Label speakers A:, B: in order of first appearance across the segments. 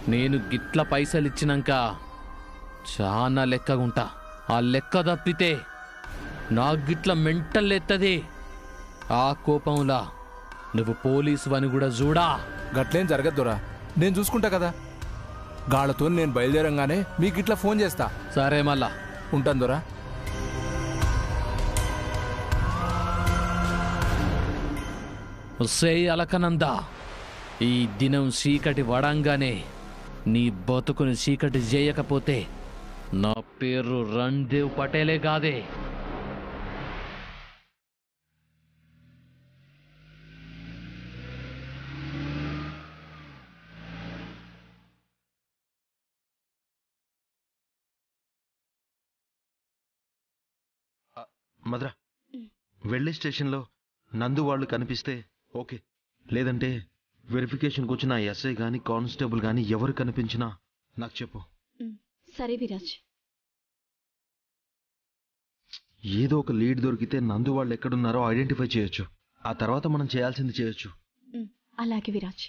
A: నేను గిట్ల పైసలు ఇచ్చినాక చాలా లెక్కగుంటా ఆ లెక్క తప్పితే నా గిట్ల మెంటల్ ఎత్తది ఆ కోపంలా నువ్వు పోలీసు అని కూడా చూడా
B: గట్లేం జరగద్దురా నేను చూసుకుంటా కదా గాళ్ళతో నేను బయలుదేరంగానే మీకు ఇట్లా ఫోన్ చేస్తా
A: సరే మళ్ళా
B: ఉంటాను దొరా
A: ఒసేయ్ అలకనంద ఈ దినం చీకటి వడంగానే నీ బతుకుని చీకటి చేయకపోతే నా పేరు రణ్దేవ్ పటేలే కాదే
C: మద్రా వెళ్ళే స్టేషన్లో నందు వాళ్ళు కనిపిస్తే ఓకే లేదంటే వెరిఫికేషన్కి వచ్చిన ఎస్ఐ కానీ కానిస్టేబుల్ కానీ ఎవరు కనిపించినా నాకు చెప్పు
D: సరే విరాజ్
C: ఏదో ఒక లీడ్ దొరికితే నందు వాళ్ళు ఎక్కడున్నారో ఐడెంటిఫై చేయొచ్చు ఆ తర్వాత మనం చేయాల్సింది చేయొచ్చు
D: అలాగే విరాజ్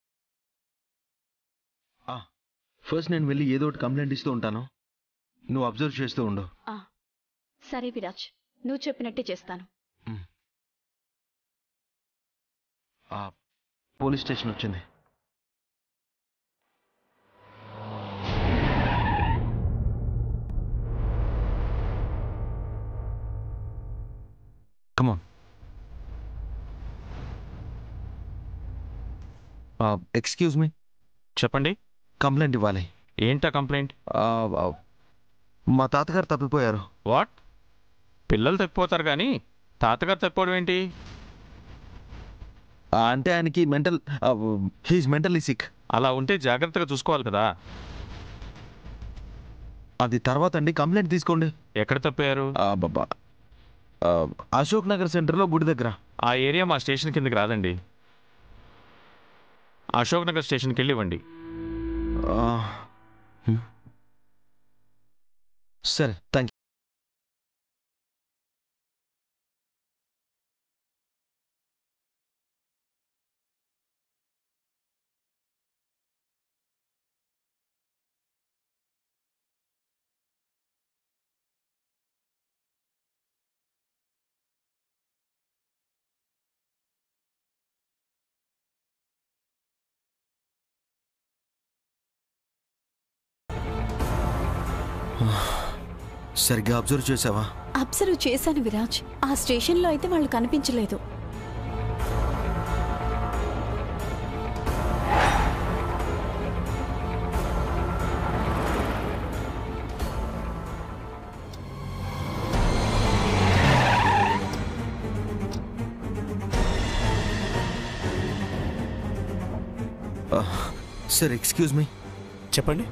C: ఆ, ఫస్ట్ నేను వెళ్ళి ఏదో ఒకటి కంప్లైంట్ ఇస్తూ ఉంటాను నువ్వు అబ్జర్వ్ చేస్తూ ఉండు
D: ఆ, సరే విరాజ్ నువ్వు చెప్పినట్టే చేస్తాను
C: ఆ, పోలీస్ స్టేషన్ వచ్చింది కమాన్ ఎక్స్క్యూజ్ మీ
E: చెప్పండి
C: కంప్లైంట్ ఇవ్వాలి
E: ఏంటా కంప్లైంట్
C: ఆ, ఆ, మా తాతగారు తప్పిపోయారు
E: వాట్ పిల్లలు తప్పిపోతారు కానీ తాతగారు తప్పిపోవడం ఏంటి
C: ఆ, అంటే ఆయనకి మెంటల్ హీస్ మెంటలీ సిక్
E: అలా ఉంటే జాగ్రత్తగా చూసుకోవాలి కదా
C: అది తర్వాత అండి కంప్లైంట్ తీసుకోండి
E: ఎక్కడ తప్పారు
C: ఆ, బాబా ఆ, అశోక్ నగర్ సెంటర్లో గుడి దగ్గర
E: ఆ ఏరియా మా స్టేషన్ కిందకి రాదండి అశోక్ నగర్ స్టేషన్కి వెళ్ళి ఇవ్వండి
C: ఆ, హ్మ్. సరే థ్యాంక్ యూ సరిగ్గా అబ్జర్వ్ చేసావా
D: అబ్జర్వ్ చేశాను విరాజ్ ఆ స్టేషన్లో అయితే వాళ్ళు కనిపించలేదు
C: సార్ ఎక్స్క్యూజ్ మీ
F: చెప్పండి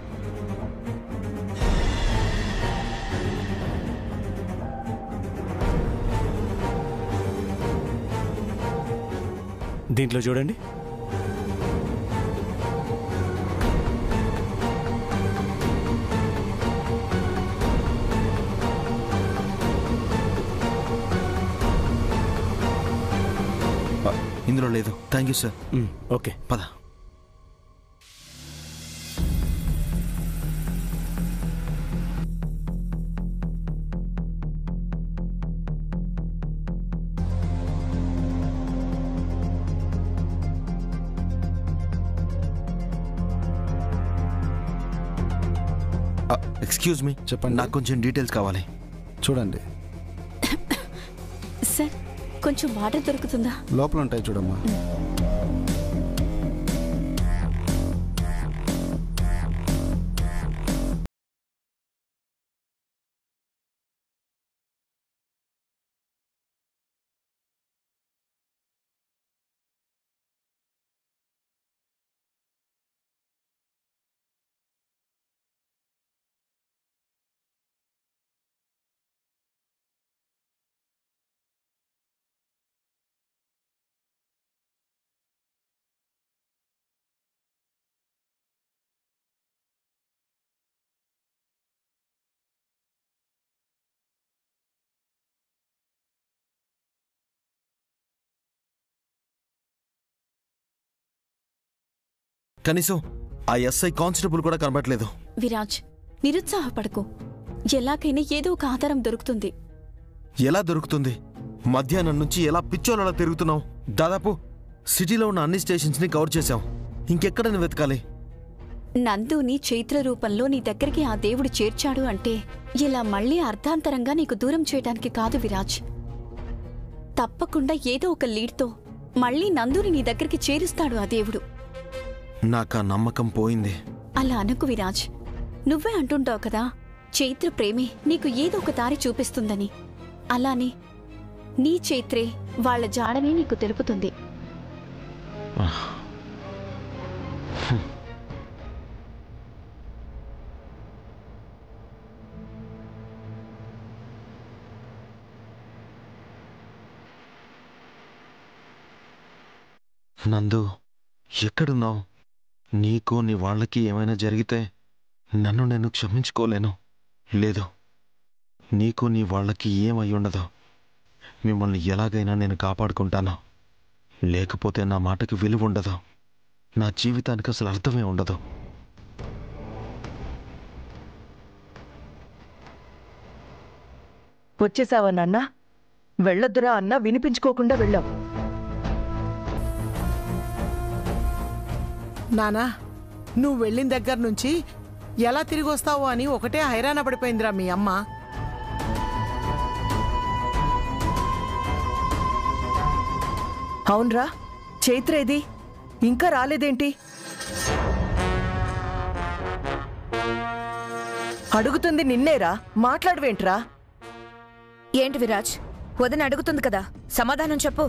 F: దీంట్లో చూడండి
C: ఇందులో లేదు థ్యాంక్ యూ సార్
F: మ్, ఓకే
C: పద ఎక్స్క్యూజ్ మీ
F: చెప్పండి.
C: నాకు కొంచెం డీటెయిల్స్ కావాలి
F: చూడండి
D: సార్ కొంచెం వాటర్ దొరుకుతుందా
F: లోపల ఉంటాయి చూడమ్మా
C: కనీసం ఆ ఎస్ఐ కానిస్టేబుల్ కూడా కనబడట్లేదు
D: విరాజ్ నిరుత్సాహపడకు ఎలాగైనా ఏదో ఒక ఆధారం దొరుకుతుంది
C: ఎలా దొరుకుతుంది మధ్యాహ్నం నుంచి ఎలా పిచ్చోళ్ళలా తిరుగుతున్నావు దాదాపు సిటీలో ఉన్న అన్ని స్టేషన్స్ని కవర్ చేశాం ఇంకెక్కడని వెతకాలి
D: నందుని చైత్ర రూపంలో నీ దగ్గరికి ఆ దేవుడు చేర్చాడు అంటే ఇలా మళ్ళీ అర్ధాంతరంగా నీకు దూరం చేయడానికి కాదు విరాజ్ తప్పకుండా ఏదో ఒక లీడ్తో మళ్ళీ నందుని నీ దగ్గరికి చేరుస్తాడు ఆ దేవుడు
C: నాకు ఆ నమ్మకం పోయింది
D: అలా అనకు విరాజ్ నువ్వే అంటుంటావు కదా చైత్ర ప్రేమే నీకు ఏదో ఒక దారి చూపిస్తుందని అలానే నీ చైత్రే వాళ్ళ జాడని నీకు తెలుపుతుంది
C: నందు ఎక్కడున్నావు నీకు నీ వాళ్ళకి ఏమైనా జరిగితే నన్ను నేను క్షమించుకోలేను లేదు నీకు నీ వాళ్ళకి ఏమై ఉండదు మిమ్మల్ని ఎలాగైనా నేను కాపాడుకుంటాను లేకపోతే నా మాటకి విలువ ఉండదు నా జీవితానికి అసలు అర్థమే ఉండదు
G: వచ్చేసావా నాన్న వెళ్ళొద్దురా అన్నా వినిపించుకోకుండా వెళ్ళావు
H: నానా నువ్వు వెళ్ళిన దగ్గర నుంచి ఎలా తిరిగి వస్తావు అని ఒకటే హైరాణ పడిపోయిందిరా మీ అమ్మ
G: అవునరా చైత్ర ఏది ఇంకా రాలేదేంటి అడుగుతుంది నిన్నేరా మాట్లాడవేంట్రా
I: ఏంటి విరాజ్ వదిన అడుగుతుంది కదా సమాధానం చెప్పు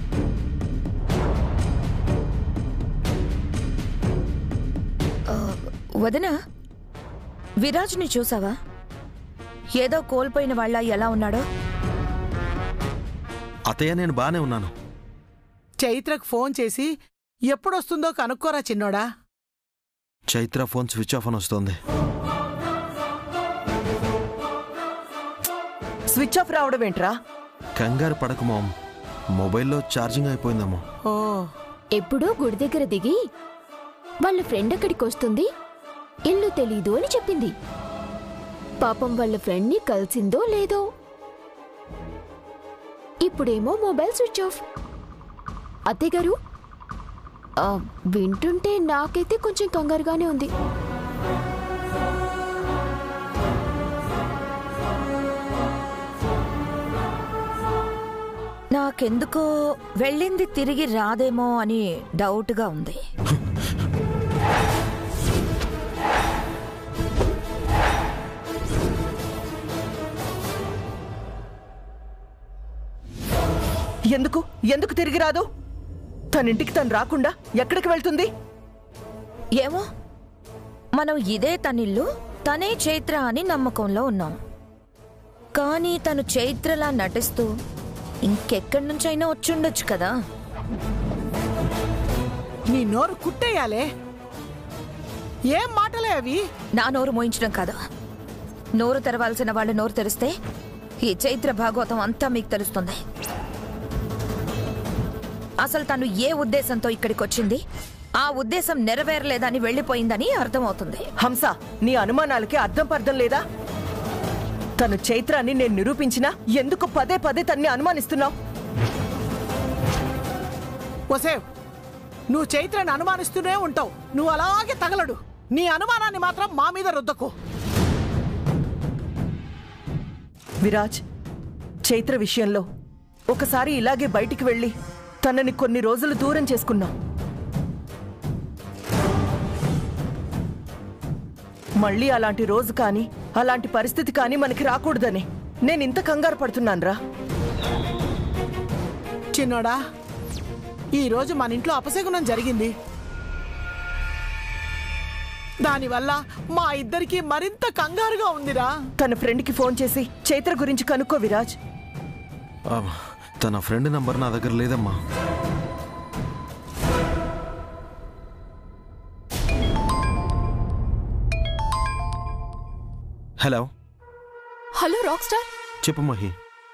I: ఆ, వదిన విరాజ్ని చూసావా ఏదో కోల్పోయిన వాళ్ళ ఎలా ఉన్నాడో
C: అతయ్య నేను బానే ఉన్నాను
H: చైత్రకు ఫోన్ చేసి ఎప్పుడొస్తుందో కనుక్కోరా చిన్నోడా
C: చైత్ర ఫోన్ స్విచ్ ఆఫ్ అని వస్తుంది
G: స్విచ్ ఆఫ్ రావడం ఏంట్రా
C: కంగారు పడకు మామ్ మొబైల్లో ఛార్జింగ్ అయిపోయిందమ్మా
H: ఓ
J: ఎప్పుడో గుడి దగ్గర దిగి వాళ్ళ ఫ్రెండ్ అక్కడికి వస్తుంది ఇల్లు తెలీదు అని చెప్పింది పాపం వాళ్ళ ఫ్రెండ్ని కలిసిందో లేదో ఇప్పుడేమో మొబైల్ స్విచ్ ఆఫ్ అత్తయ్యగారు ఆ, వింటుంటే నాకైతే కొంచెం కంగారుగానే ఉంది
I: నాకెందుకో వెళ్ళింది తిరిగి రాదేమో అని డౌట్గా ఉంది
G: ఎందుకు ఎందుకు తిరిగి రాదు తన ఇంటికి తను రాకుండా ఎక్కడికి వెళ్తుంది
I: ఏమో మనం ఇదే తనిల్లు తనే చైత్ర అని నమ్మకంలో ఉన్నాం కానీ తను చైత్రలా నటిస్తూ ఇంకెక్కడి నుంచైనా వచ్చుండొచ్చు కదా
H: నీ నోరు కుట్టేయాలే ఏం మాటలే అవి
I: నా నోరు మోయించడం కాదు నోరు తెరవాల్సిన వాళ్ళు నోరు తెరిస్తే ఈ చైత్ర భాగవతం అంతా మీకు తెలుస్తుంది అసలు తను ఏ ఉద్దేశంతో ఇక్కడికి వచ్చింది ఆ ఉద్దేశం నెరవేరలేదని వెళ్ళిపోయిందని అర్థమవుతుంది
G: హంస నీ అనుమానాలకి అర్థం పర్థం లేదా తను చైత్ర అని నేను నిరూపించినా ఎందుకు పదే పదే తన్ని అనుమానిస్తున్నావు
H: ఒసేవ్ నువ్వు చైత్రని అనుమానిస్తూనే ఉంటావు నువ్వు అలాగే తగలడు నీ అనుమానాన్ని మాత్రం మా మీద రుద్దకు
G: విరాజ్ చైత్ర విషయంలో ఒకసారి ఇలాగే బయటికి వెళ్ళి తనని కొన్ని రోజులు దూరం చేసుకున్నాం మళ్ళీ అలాంటి రోజు కానీ అలాంటి పరిస్థితి కానీ మనకి రాకూడదని నేను ఇంత కంగారు పడుతున్నానురా
H: చిన్నోడా ఈరోజు మన ఇంట్లో అపశకునం జరిగింది దానివల్ల మా ఇద్దరికి మరింత కంగారుగా ఉందిరా
G: తన ఫ్రెండ్కి ఫోన్ చేసి చైత్ర గురించి కనుక్కో విరాజ్
C: ఆ, తన ఫ్రెండ్ నంబర్ నా దగ్గర లేదమ్మా హలో
J: హలో రాక్ స్టార్
C: చెప్పు మహి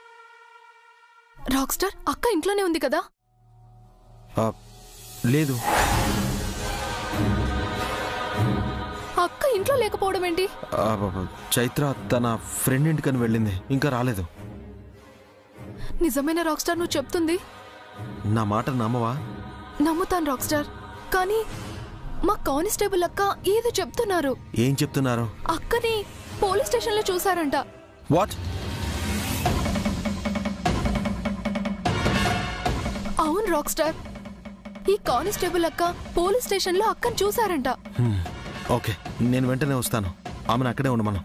J: రాక్ స్టార్ అక్క ఇంట్లోనే ఉంది కదా
C: ఆ, లేదు
K: అక్క ఇంట్లో లేకపోవడం ఏంటి
C: ఆ, బాబా, చైత్ర తన ఫ్రెండ్ ఇంటికని వెళ్ళింది ఇంకా రాలేదు
K: నిజమైన రాక్ స్టార్ నువ్వు చెప్తుంది
C: నా మాట నమ్మవా
K: నమ్ముతాను రాక్ స్టార్ కానీ మా కానిస్టేబుల్ అక్క ఏదో చెప్తున్నారు
C: ఏం చెప్తున్నారు
K: అక్కని పోలీస్ స్టేషన్లో చూసారంట
C: వాట్
K: అవును రాక్ స్టార్ ఈ కానిస్టేబుల్ అక్క పోలీస్ స్టేషన్లో అక్కని చూసారంట
C: ఓకే నేను వెంటనే వస్తాను ఆమెను అక్కడే ఉండమను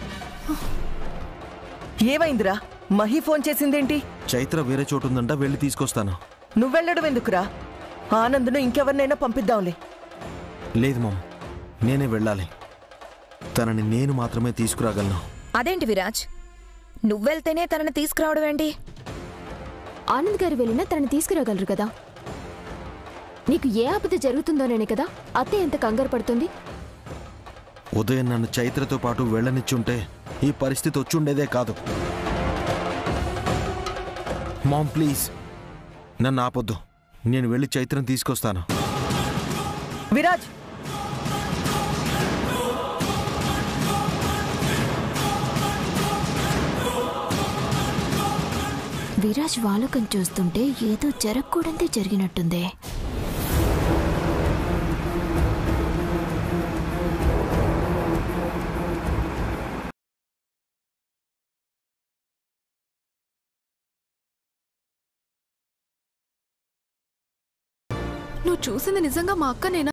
G: ఏమైందిరా మహి ఫోన్ చేసిందేంటి
C: చైత్ర వేరే చోటు ఉందంట వెళ్ళి తీసుకొస్తాను
G: నువ్వెళ్ళడం ఎందుకురా ఆనంద్ను ఇంకెవరినైనా పంపిద్దాంలే
C: లేదు మామ్ నేనే వెళ్ళాలి తనని నేను మాత్రమే తీసుకురాగలను
I: అదేంటి విరాజ్ నువ్వెళ్తేనే తనని తీసుకురావడం ఏంటి
J: ఆనంద్ గారు వెళ్ళినా తనని తీసుకురాగలరు కదా నీకు ఏ ఆపద జరుగుతుందోనే కదా అత్తే ఎంత కంగారు పడుతుంది
C: ఉదయం నన్ను చైత్రతో పాటు వెళ్ళనిచ్చుంటే ఈ పరిస్థితి వచ్చుండేదే కాదు మామ్ ప్లీజ్ నన్ను ఆపొద్దు నేను వెళ్ళి చైత్రం తీసుకొస్తాను
G: విరాజ్
J: విరాజ్ వాలకం చూస్తుంటే ఏదో జరగకూడదే జరిగినట్టుందే
K: నువ్వు చూసింది నిజంగా మా అక్కనేనా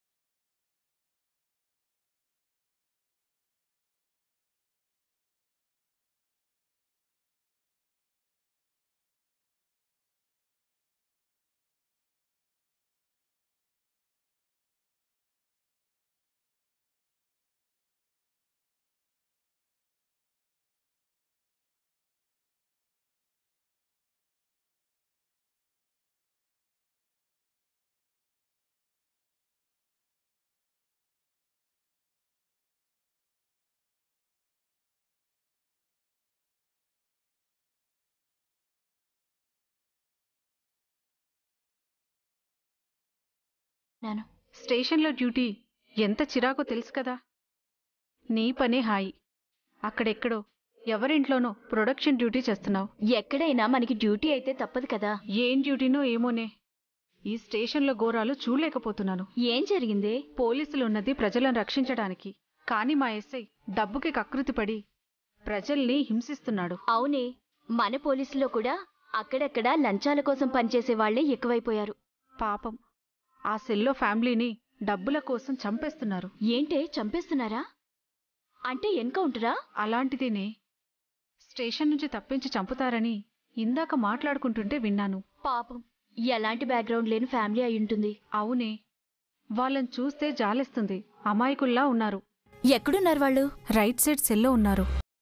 J: నాను
L: స్టేషన్లో డ్యూటీ ఎంత చిరాకో తెలుసు కదా నీ పనే హాయి అక్కడెక్కడో ఎవరింట్లోనో ప్రొడక్షన్ డ్యూటీ చేస్తున్నావు
D: ఎక్కడైనా మనకి డ్యూటీ అయితే తప్పదు కదా
L: ఏం డ్యూటీనో ఏమోనే ఈ స్టేషన్లో ఘోరాలు చూడలేకపోతున్నాను
D: ఏం జరిగింది
L: పోలీసులు ఉన్నది ప్రజలను రక్షించడానికి కానీ మా ఎస్ఐ డబ్బుకి కకృతిపడి ప్రజల్ని హింసిస్తున్నాడు
D: అవునే మన పోలీసులో కూడా అక్కడక్కడ లంచాల కోసం పనిచేసే వాళ్లే ఎక్కువైపోయారు
L: పాపం ఆ సెల్లో ఫ్యామిలీని డబ్బుల కోసం చంపేస్తున్నారు
D: ఏంటే చంపేస్తున్నారా అంటే ఎన్కౌంటరా
L: అలాంటిదేనే స్టేషన్ నుంచి తప్పించి చంపుతారని ఇందాక మాట్లాడుకుంటుంటే విన్నాను
D: పాపం ఎలాంటి బ్యాక్గ్రౌండ్ లేని ఫ్యామిలీ అయి ఉంటుంది
L: అవునే వాళ్ళని చూస్తే జాలేస్తుంది అమాయకుల్లా ఉన్నారు
D: ఎక్కడున్నారు వాళ్ళు
L: రైట్ సైడ్ సెల్లో ఉన్నారు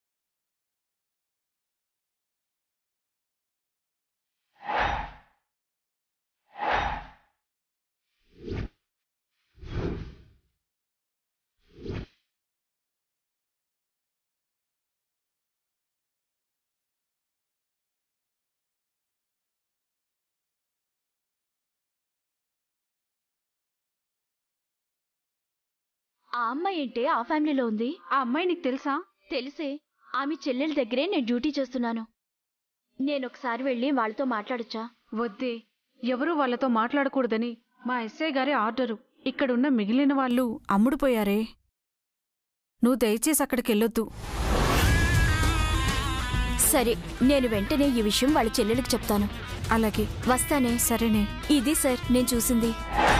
D: ఆ అమ్మాయి ఏంటే ఆ ఫ్యామిలీలో ఉంది
L: ఆ అమ్మాయి నీకు తెలుసా
D: తెలిసే ఆమె చెల్లెల దగ్గరే నేను డ్యూటీ చేస్తున్నాను నేనొకసారి వెళ్ళి వాళ్ళతో మాట్లాడొచ్చా
L: వద్దే ఎవరూ వాళ్ళతో మాట్లాడకూడదని మా ఎస్ఐ గారి ఆర్డరు ఇక్కడున్న మిగిలిన వాళ్ళు అమ్ముడుపోయారే నువ్వు దయచేసి అక్కడికి వెళ్ళొద్దు
D: సరే నేను వెంటనే ఈ విషయం వాళ్ళ చెల్లెలకు చెప్తాను
L: అలాగే
D: వస్తానే
L: సరేనే
D: ఇది సార్ నేను చూసింది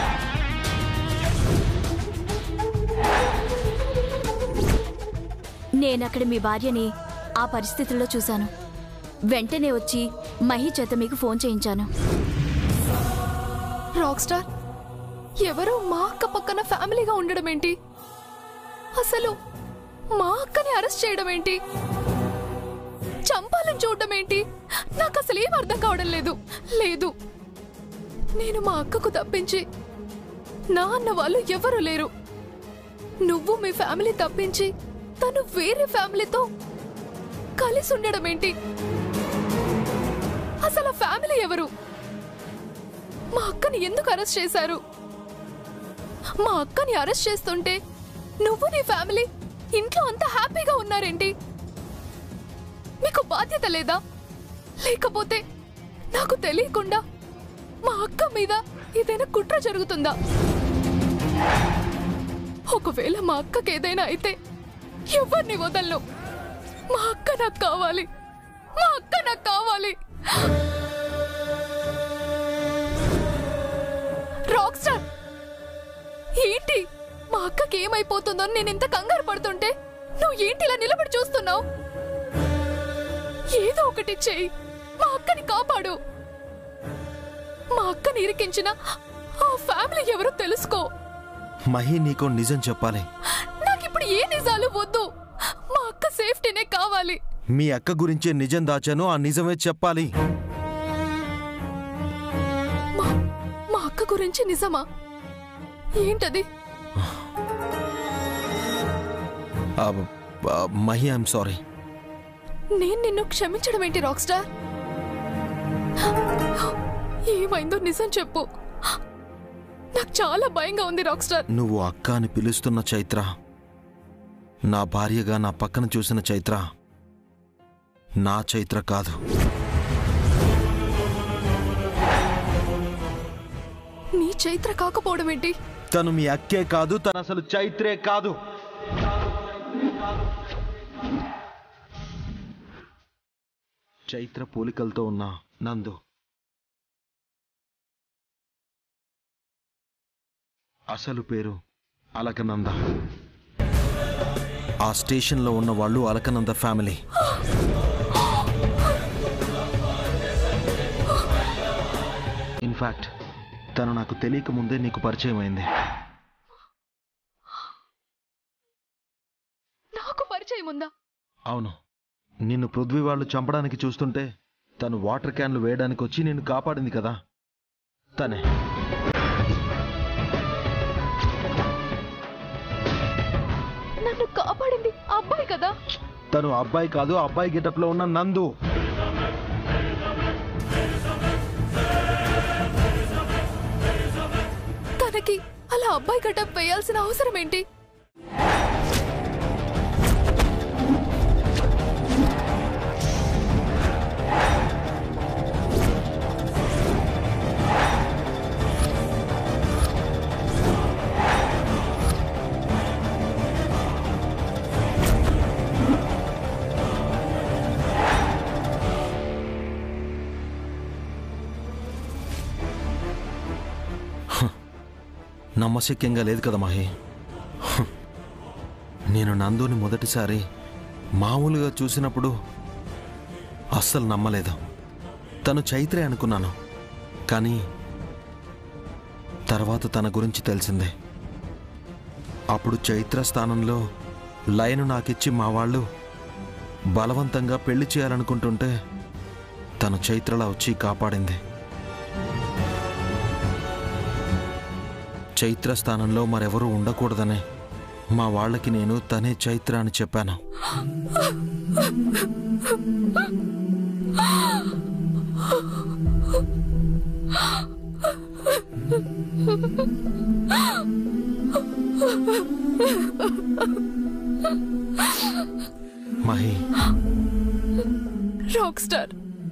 D: నేనక్కడ మీ భార్యని ఆ పరిస్థితుల్లో చూశాను వెంటనే వచ్చి మహి చేత మీకు ఫోన్ చేయించాను
K: రాక్ స్టార్ ఎవరో మా అక్క పక్కన ఫ్యామిలీగా ఉండడం ఏంటి అసలు మా అక్కని అరెస్ట్ చేయడం ఏంటి చంపాలని చూడడం ఏంటి నాకు అసలు ఏం అర్థం కావడం లేదు లేదు నేను మా అక్కకు తప్పించి నా అన్న వాళ్ళు ఎవరు లేరు నువ్వు మీ ఫ్యామిలీ తప్పించి తను వేరే ఫ్యామిలీతో కలిసి ఉండడం ఏంటి అసలు ఆ ఫ్యామిలీ ఎవరు మా అక్కని ఎందుకు అరెస్ట్ చేశారు మా అక్కని అరెస్ట్ చేస్తుంటే నువ్వు నీ ఫ్యామిలీ ఇంట్లో అంతా హ్యాపీగా ఉన్నారేంటి మీకు బాధ్యత లేదా లేకపోతే నాకు తెలియకుండా మా అక్క మీద ఏదైనా కుట్ర జరుగుతుందా ఒకవేళ మా అక్కకి ఏదైనా అయితే ఎవరిని వదలను మా అక్క నాకు కావాలి మా అక్క నాకు కావాలి రాక్ స్టార్ ఏంటి మా అక్కకి ఏమైపోతుందో అని నేను ఇంత కంగారు పడుతుంటే నువ్వు ఏంటి ఇలా నిలబడి చూస్తున్నావు ఏదో ఒకటి చెయ్యి మా అక్కని కాపాడు మా అక్కని ఇరికించిన ఆ ఫ్యామిలీ ఎవరో తెలుసుకో
C: మహి నీకో నిజం చెప్పాలి
K: నాకిప్పుడు ఏ నిజాలు వద్దు మా అక్క సేఫ్టీనే కావాలి
C: మీ అక్క గురించే నిజం దాచాను ఆ నిజమే చెప్పాలి
K: మా మా అక్క గురించి నిజమా ఏంటది
C: ఆ, ఆ, మహి ఐఎమ్ సారీ
K: నేను నిన్ను క్షమించడం ఏంటి రాక్ స్టార్ ఏమైందో నిజం చెప్పు నాకు చాలా భయంగా ఉంది రాక్ స్టార్
C: నువ్వు అక్క అని పిలుస్తున్న చైత్ర నా భార్యగా నా పక్కన చూసిన చైత్ర నా చైత్ర కాదు
K: నీ చైత్ర కాకపోవడం ఏంటి
C: తను మీ అక్కే కాదు తను అసలు చైత్రే కాదు చైత్ర పోలికలతో ఉన్న నందు అసలు పేరు అలకనంద ఆ స్టేషన్లో ఉన్న వాళ్ళు అలకనంద ఫ్యామిలీ ఇన్ఫాక్ట్ తను నాకు తెలియక ముందే నీకు పరిచయం అయింది
K: నాకు పరిచయం ఉందా
C: అవును నిన్ను పృథ్వీ వాళ్ళు చంపడానికి చూస్తుంటే తను వాటర్ క్యాన్లు వేయడానికి వచ్చి నిన్ను కాపాడింది కదా తనే
K: నన్ను కాపాడింది ఆ అబ్బాయి కదా
C: తను అబ్బాయి కాదు అబ్బాయి గెటప్లో ఉన్న నందు
K: తనకి అలా అబ్బాయి గడ్డ వేయాల్సిన అవసరం ఏంటి
C: నమ్మశక్యంగా లేదు కదా మహి హ్. నేను నందుని మొదటిసారి మామూలుగా చూసినప్పుడు అస్సలు నమ్మలేదు తను చైత్రే అనుకున్నాను కానీ తర్వాత తన గురించి తెలిసిందే అప్పుడు చైత్ర స్థానంలో లయను నాకిచ్చి మా వాళ్ళు బలవంతంగా పెళ్లి చేయాలనుకుంటుంటే తను చైత్రలా వచ్చి కాపాడింది చైత్ర స్థానంలో మరెవరూ ఉండకూడదనే మా వాళ్ళకి నేను తనే చైత్ర అని చెప్పాను మహి
K: రాక్ స్టార్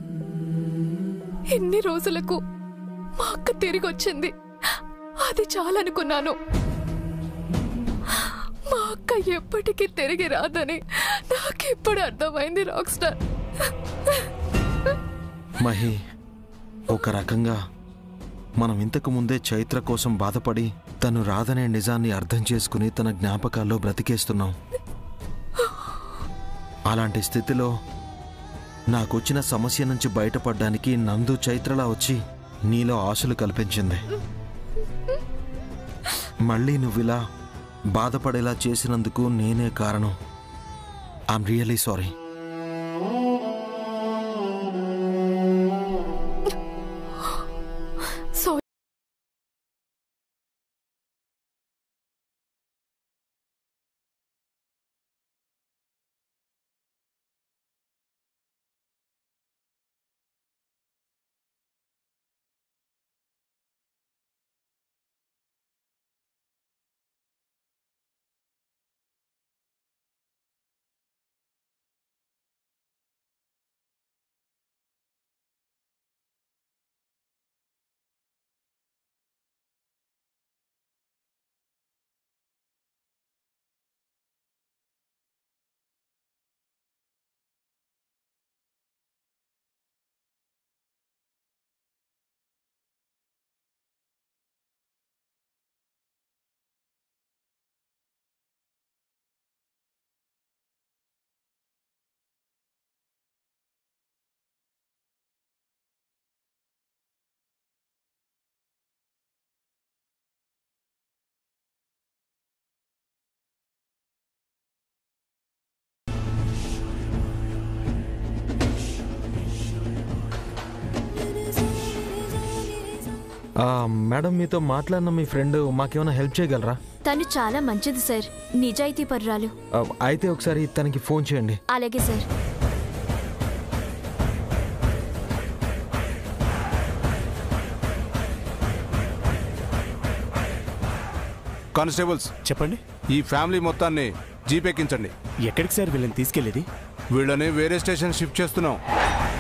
K: ఎన్ని రోజులకు మా అక్క తిరిగి వచ్చింది అది చాలనుకున్నాను మా అక్క ఎప్పటికీ తిరిగి రాదని నాకిప్పుడు అర్థమైంది రాక్ స్టార్
C: మహి ఒక రకంగా మనం ఇంతకు ముందే చైత్ర కోసం బాధపడి తను రాదనే నిజాన్ని అర్థం చేసుకుని తన జ్ఞాపకాల్లో బ్రతికేస్తున్నాం అలాంటి స్థితిలో నాకొచ్చిన సమస్య నుంచి బయటపడడానికి నందు చైత్రలా వచ్చి నీలో ఆశలు కల్పించింది మళ్ళీ నువ్విలా బాధపడేలా చేసినందుకు నేనే కారణం ఐఎమ్ రియలీ సారీ ఆ, మేడం మీతో మాట్లాడిన మీ ఫ్రెండ్ మాకేమైనా హెల్ప్ చేయగలరా
J: తను చాలా మంచిది సార్ నిజాయితీ పర్రాలు
C: ఆ, అయితే ఒకసారి తనకి ఫోన్ చేయండి
J: అలాగే సార్
F: కానిస్టేబుల్స్
M: చెప్పండి
F: ఈ ఫ్యామిలీ మొత్తాన్ని జీపెక్కించండి
M: ఎక్కడికి సార్ వీళ్ళని తీసుకెళ్ళేది
F: వీళ్ళని వేరే స్టేషన్ షిఫ్ట్ చేస్తున్నాం